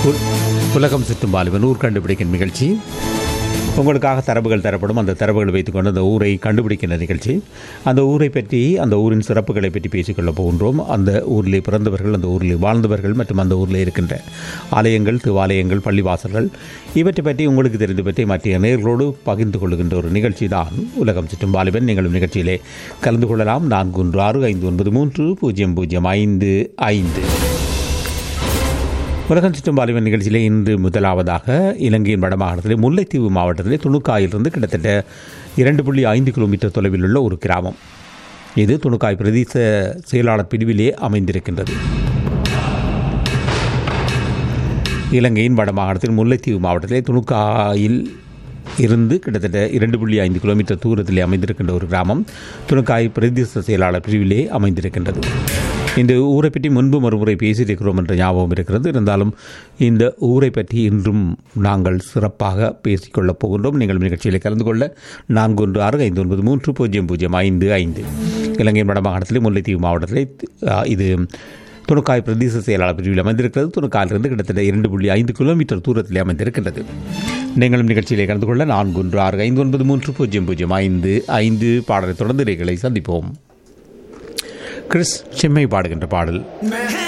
உ- உலகம் சுற்றும் வாலிபன் ஊர் கண்டுபிடிக்கும் நிகழ்ச்சி உங்களுக்காக தரவுகள் தரப்படும் அந்த தரவுகளை வைத்துக்கொண்டு அந்த ஊரை கண்டுபிடிக்கின்ற நிகழ்ச்சி அந்த ஊரை பற்றி அந்த ஊரின் சிறப்புகளை பற்றி பேசிக்கொள்ள போகின்றோம் அந்த ஊரிலே பிறந்தவர்கள் அந்த ஊரிலே வாழ்ந்தவர்கள் மற்றும் அந்த ஊரில் இருக்கின்ற ஆலயங்கள் தேவாலயங்கள் பள்ளிவாசல்கள் இவற்றை பற்றி உங்களுக்கு தெரிந்து பற்றி மற்ற நேர்களோடு பகிர்ந்து கொள்கின்ற ஒரு நிகழ்ச்சி தான் உலகம் சுற்றும் வாலிபன் நீங்களும் நிகழ்ச்சியிலே கலந்து கொள்ளலாம் நான்கு ஒன்று ஆறு ஐந்து ஒன்பது மூன்று பூஜ்ஜியம் பூஜ்ஜியம் ஐந்து ஐந்து உலகம் சுற்றும் வாலிபன் நிகழ்ச்சியிலே இன்று முதலாவதாக இலங்கையின் வடமாகாணத்திலே முல்லைத்தீவு மாவட்டத்திலே துணுக்காயிலிருந்து கிட்டத்தட்ட இரண்டு புள்ளி ஐந்து கிலோமீட்டர் தொலைவில் உள்ள ஒரு கிராமம் இது துணுக்காய் பிரதேச செயலாளர் பிரிவிலே அமைந்திருக்கின்றது இலங்கையின் வடமாகாணத்தில் முல்லைத்தீவு மாவட்டத்திலே துணுக்காயில் இருந்து கிட்டத்தட்ட இரண்டு புள்ளி ஐந்து கிலோமீட்டர் தூரத்திலே அமைந்திருக்கின்ற ஒரு கிராமம் துணுக்காய் பிரதேச செயலாளர் பிரிவிலே அமைந்திருக்கின்றது இந்த ஊரை பற்றி முன்பு மறுமுறை பேசியிருக்கிறோம் என்ற ஞாபகம் இருக்கிறது இருந்தாலும் இந்த ஊரை பற்றி இன்றும் நாங்கள் சிறப்பாக பேசிக்கொள்ளப் போகின்றோம் நீங்கள் நிகழ்ச்சியில் கலந்து கொள்ள நான்கு ஒன்று ஆறு ஐந்து ஒன்பது மூன்று பூஜ்ஜியம் பூஜ்ஜியம் ஐந்து ஐந்து இலங்கையின் வடமாகாணத்திலே முல்லைத்தீவு மாவட்டத்திலே அஹ், இது துணுக்காய் பிரதேச செயலாளர் பிரிவில் அமைந்திருக்கிறது துணுக்காயிலிருந்து கிட்டத்தட்ட இரண்டு புள்ளி ஐந்து கிலோமீட்டர் தூரத்தில் அமைந்திருக்கின்றது நீங்களும் நிகழ்ச்சியிலே கலந்து கொள்ள நான்கு ஒன்று ஆறு ஐந்து ஒன்பது மூன்று பூஜ்ஜியம் பூஜ்ஜியம் ஐந்து ஐந்து பாடலை தொடர்ந்து இடைகளை சந்திப்போம் கிறிஸ் செம்மை பாடுகின்ற பாடல் मैं